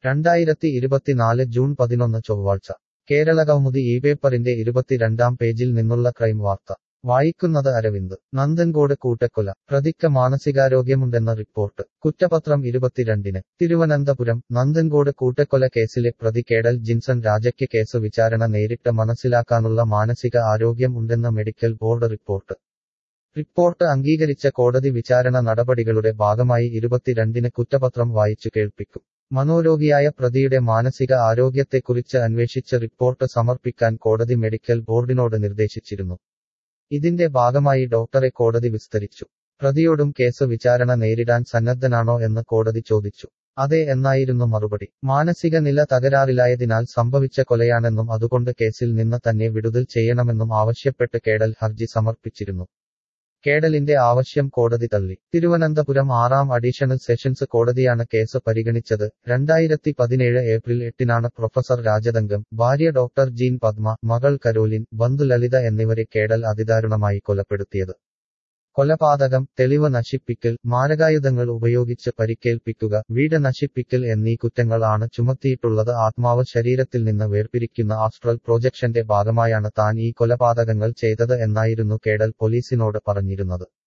രണ്ടായിരത്തി ഇരുപത്തിനാല് ജൂൺ പതിനൊന്ന് ചൊവ്വാഴ്ച കേരള കൗമുദി ഈ പേപ്പറിന്റെ ഇരുപത്തിരണ്ടാം പേജിൽ നിന്നുള്ള ക്രൈം വാർത്ത വായിക്കുന്നത് അരവിന്ദ് നന്ദൻകോട് കൂട്ടക്കൊല പ്രതിക്ക് മാനസികാരോഗ്യമുണ്ടെന്ന റിപ്പോർട്ട് കുറ്റപത്രം ഇരുപത്തിരണ്ടിന് തിരുവനന്തപുരം നന്ദൻകോട് കൂട്ടക്കൊല കേസിലെ പ്രതി കേടൽ ജിൻസൺ രാജയ്ക്ക് കേസ് വിചാരണ നേരിട്ട് മനസ്സിലാക്കാനുള്ള മാനസിക ആരോഗ്യം ഉണ്ടെന്ന മെഡിക്കൽ ബോർഡ് റിപ്പോർട്ട് റിപ്പോർട്ട് അംഗീകരിച്ച കോടതി വിചാരണ നടപടികളുടെ ഭാഗമായി ഇരുപത്തിരണ്ടിന് കുറ്റപത്രം വായിച്ചു കേൾപ്പിക്കും മനോരോഗിയായ പ്രതിയുടെ മാനസിക ആരോഗ്യത്തെക്കുറിച്ച് അന്വേഷിച്ച് റിപ്പോർട്ട് സമർപ്പിക്കാൻ കോടതി മെഡിക്കൽ ബോർഡിനോട് നിർദ്ദേശിച്ചിരുന്നു ഇതിന്റെ ഭാഗമായി ഡോക്ടറെ കോടതി വിസ്തരിച്ചു പ്രതിയോടും കേസ് വിചാരണ നേരിടാൻ സന്നദ്ധനാണോ എന്ന് കോടതി ചോദിച്ചു അതെ എന്നായിരുന്നു മറുപടി മാനസിക നില തകരാറിലായതിനാൽ സംഭവിച്ച കൊലയാണെന്നും അതുകൊണ്ട് കേസിൽ നിന്ന് തന്നെ വിടുതൽ ചെയ്യണമെന്നും ആവശ്യപ്പെട്ട് കേടൽ ഹർജി സമർപ്പിച്ചിരുന്നു കേടലിന്റെ ആവശ്യം കോടതി തള്ളി തിരുവനന്തപുരം ആറാം അഡീഷണൽ സെഷൻസ് കോടതിയാണ് കേസ് പരിഗണിച്ചത് രണ്ടായിരത്തി പതിനേഴ് ഏപ്രിൽ എട്ടിനാണ് പ്രൊഫസർ രാജതങ്കം ഭാര്യ ഡോക്ടർ ജീൻ പത്മ മകൾ കരോലിൻ ബന്ധു ലളിത എന്നിവരെ കേടൽ അതിദാരുണമായി കൊലപ്പെടുത്തിയത് കൊലപാതകം തെളിവ് നശിപ്പിക്കൽ മാരകായുധങ്ങൾ ഉപയോഗിച്ച് പരിക്കേൽപ്പിക്കുക വീട് നശിപ്പിക്കൽ എന്നീ കുറ്റങ്ങൾ ആണ് ചുമത്തിയിട്ടുള്ളത് ആത്മാവ് ശരീരത്തിൽ നിന്ന് വേർപിരിക്കുന്ന ആസ്ട്രൽ പ്രൊജക്ഷന്റെ ഭാഗമായാണ് താൻ ഈ കൊലപാതകങ്ങൾ ചെയ്തത് എന്നായിരുന്നു കേടൽ പോലീസിനോട് പറഞ്ഞിരുന്നത്